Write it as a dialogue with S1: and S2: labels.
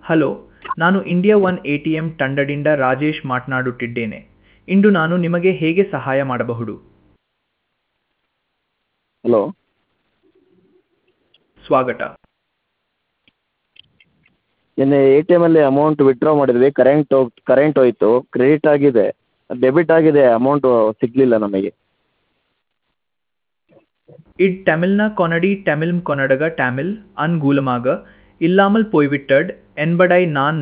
S1: hello ನಾನು India one A T M ತಂಡದಿಂದ ರಾಜೇಶ್ ಮಾತನಾಡುತ್ತಿದ್ದೇನೆ ಇಂದು ನಾನು ನಿಮಗೆ ಹೇಗೆ ಸಹಾಯ ಮಾಡಬಹುದು
S2: ಹಲೋ
S1: ಸ್ವಾಗತ
S2: ನಿನ್ನೆ ಎ ಟಿ ಎಮಲ್ಲಿ ಅಮೌಂಟ್ ವಿತ್ಡ್ರಾ ಮಾಡಿದ್ವಿ ಕರೆಂಟ್ ಹೋಗ್ ಕರೆಂಟ್ ಹೋಯ್ತು ಕ್ರೆಡಿಟ್ ಆಗಿದೆ ಡೆಬಿಟ್ ಆಗಿದೆ ಅಮೌಂಟು ಸಿಗಲಿಲ್ಲ ನಮಗೆ
S1: ಇಡ್ ತಮಿಳ್ನ ಕೊನಡಿ ತಮಿಳ್ ಕೊನಡಗ ತಮಿಳ್ ಅನ್ಗೂಲಮಾಗ ಇಲ್ಲಾಮಲ್ ಪೋಯ್ವಿಟ್ಟಡ್ ಎನ್ಬಡೈ ನಾನ್